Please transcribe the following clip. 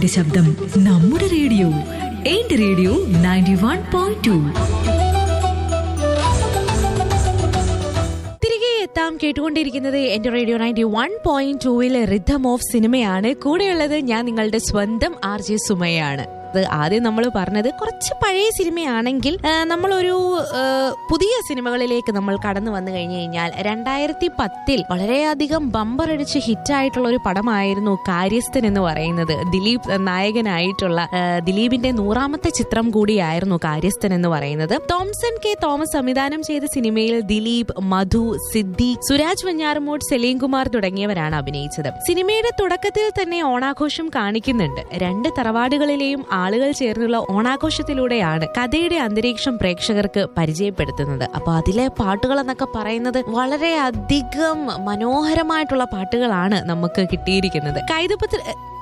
ശബ്ദം നമ്മുടെ റേഡിയോ എന്റെ radio ninety one point two തിരികെ എത്താം കേട്ടുകൊണ്ടിരിക്കുന്നത് എന്റെ റേഡിയോ നയൻറ്റി വൺ പോയിന്റ് ടൂവിലെ റിഥം ഓഫ് സിനിമയാണ് കൂടെയുള്ളത് ഞാൻ നിങ്ങളുടെ സ്വന്തം ആർ ജെ സുമയാണ് അത് ആദ്യം നമ്മൾ പറഞ്ഞത് കുറച്ച് പഴയ സിനിമയാണെങ്കിൽ ആ, നമ്മളൊരു ആ, പുതിയ സിനിമകളിലേക്ക് നമ്മൾ കടന്നു വന്നു കഴിഞ്ഞു കഴിഞ്ഞാൽ രണ്ടായിരത്തി പത്തിൽ വളരെയധികം ബമ്പറടിച്ച് ഹിറ്റായിട്ടുള്ള ഒരു പടമായിരുന്നു കാര്യസ്ഥൻ എന്ന് പറയുന്നത് ദിലീപ് നായകനായിട്ടുള്ള ആ, ദിലീപിന്റെ നൂറാമത്തെ ചിത്രം കൂടിയായിരുന്നു കാര്യസ്ഥൻ എന്ന് പറയുന്നത് തോംസൺ കെ തോമസ് സംവിധാനം ചെയ്ത സിനിമയിൽ ദിലീപ് മധു സിദ്ദീഖ് സുരാജ് വഞ്ഞാറമൂട് സലീം കുമാർ തുടങ്ങിയവരാണ് അഭിനയിച്ചത് സിനിമയുടെ തുടക്കത്തിൽ തന്നെ ഓണാഘോഷം കാണിക്കുന്നുണ്ട് രണ്ട് തറവാടുകളിലെയും ആളുകൾ ചേർന്നുള്ള ഓണാഘോഷത്തിലൂടെയാണ് കഥയുടെ അന്തരീക്ഷം പ്രേക്ഷകർക്ക് പരിചയപ്പെടുത്തുന്നത് അപ്പൊ അതിലെ പാട്ടുകൾ എന്നൊക്കെ പറയുന്നത് വളരെ അധികം മനോഹരമായിട്ടുള്ള പാട്ടുകളാണ് നമുക്ക് കിട്ടിയിരിക്കുന്നത് കൈതപ്പത്തിൽ